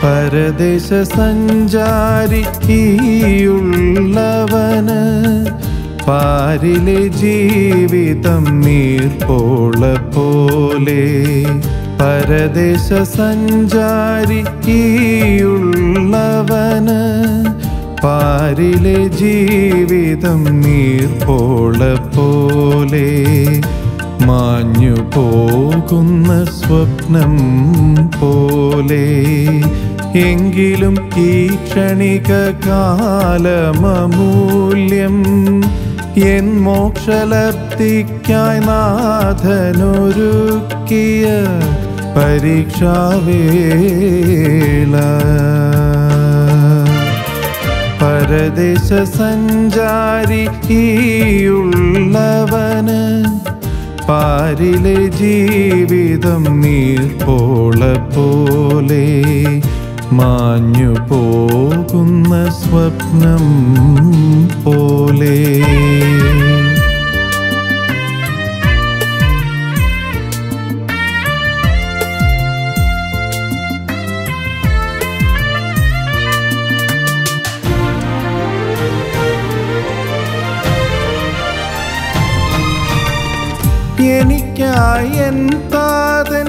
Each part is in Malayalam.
പരദേശ സഞ്ചാരി ഈയുള്ളവന് പാരിലെ ജീവിതം നീർപ്പോള പോലെ പരദേശ സഞ്ചാരി ഈയുള്ളവന് പാരിലെ ജീവിതം നീർപ്പോള പോലെ മാഞ്ഞു പോകുന്ന സ്വപ്നം പോലെ എങ്കിലും ഈ ക്ഷണിക കാലമൂല്യം എൻ മോക്ഷലബ്ധിക്കായി നാഥനൊരുക്കിയ പരീക്ഷാവേള പരദേശ സഞ്ചാരി ഈയുള്ളവന് പാരിലെ ജീവിതം നീർപ്പോള പോലെ മാഞ്ഞു പോകുന്ന സ്വപ്നം പോലെ എനിക്കായി എൻ താതൻ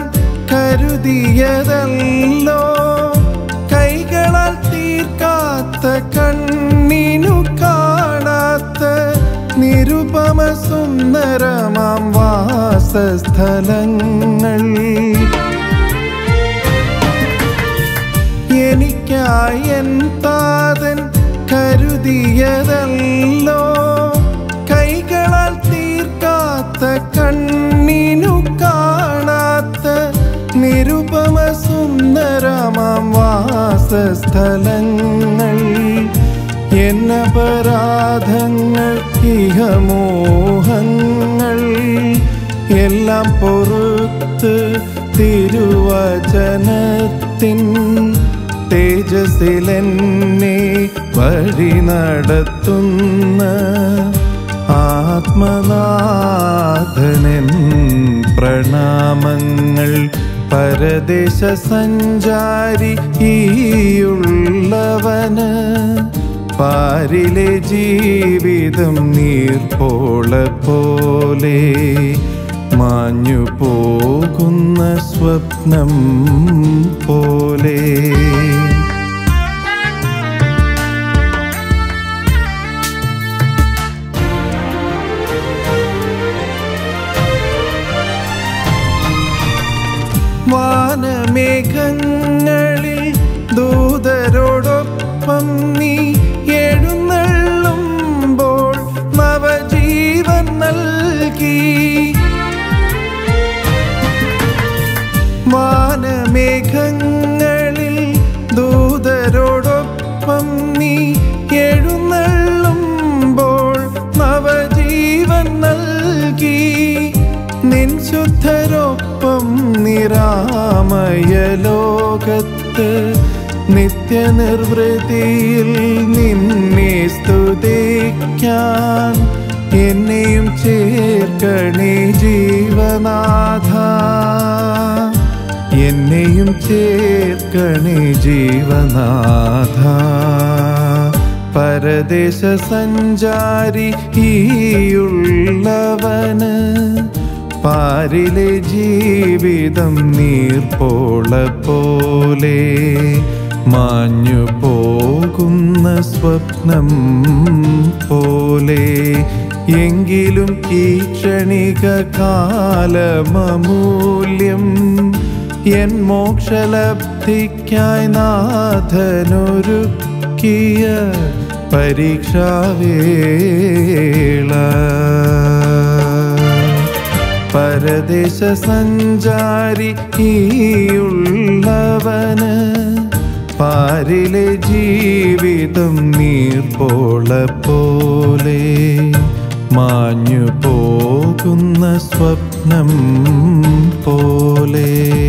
കരുതിയതല്ലോ കൈകളാൽ തീർക്കാത്ത കണ്ണിനു കാണാത്ത നിരുപമ സുന്ദരമാം വാസസ്ഥലങ്ങൾ എനിക്കായി എൻ താതൻ കരുതിയതല്ലോ കൈകളാൽ തീർക്കാത്ത കണ്ണിനു കാണാത്ത നിരുപമ സുന്ദരമാം വാസസ്ഥലങ്ങൾ എന്നപരാധങ്ങൾ ഇഹമോഹങ്ങൾ എല്ലാം പൊറുത്ത് തിരുവചനത്തിൻ തേജസ്സിലെന്നെ വഴി നടത്തുന്ന ആത്മനാഥനൻ പ്രണാമങ്ങൾ പരദേശ സഞ്ചാരി ഈയുള്ളവന് പാരിലെ ജീവിതം നീർപ്പോള പോലെ മാഞ്ഞു പോകുന്ന സ്വപ്നം പോലെ വാനമേഘങ്ങളിൽ ദൂതരോടൊപ്പം നീ എഴുന്നള്ളുമ്പോൾ നവജീവൻ നൽകി വാനമേഘങ്ങളിൽ ദൂതരോടൊപ്പം നീ എഴുന്നള്ളുമ്പോൾ നവജീവൻ നൽകി നിൻ ശുദ്ധരൊപ്പം നിരാമയ ലോകത്ത് നിത്യനിർവൃതിയിൽ നിന്നെ സ്തുതിക്കാൻ എന്നെയും ചേർക്കണേ ജീവനാഥ എന്നെയും ചേർക്കണേ ജീവനാഥ പരദേശ സഞ്ചാരി ഈയുള്ളവന് പാരിലെ ജീവിതം നീർപ്പോള പോലെ മാഞ്ഞു പോകുന്ന സ്വപ്നം പോലെ എങ്കിലും ഈ ക്ഷണിക കാലമൂല്യം എൻ മോക്ഷലബ്ധിക്കായി നാഥനൊരുക്കിയ പരീക്ഷാവേള പരദേശ സഞ്ചാരി ഈയുള്ളവന് പാരിലെ ജീവിതം നീർപ്പോള പോലെ മാഞ്ഞു പോകുന്ന സ്വപ്നം പോലെ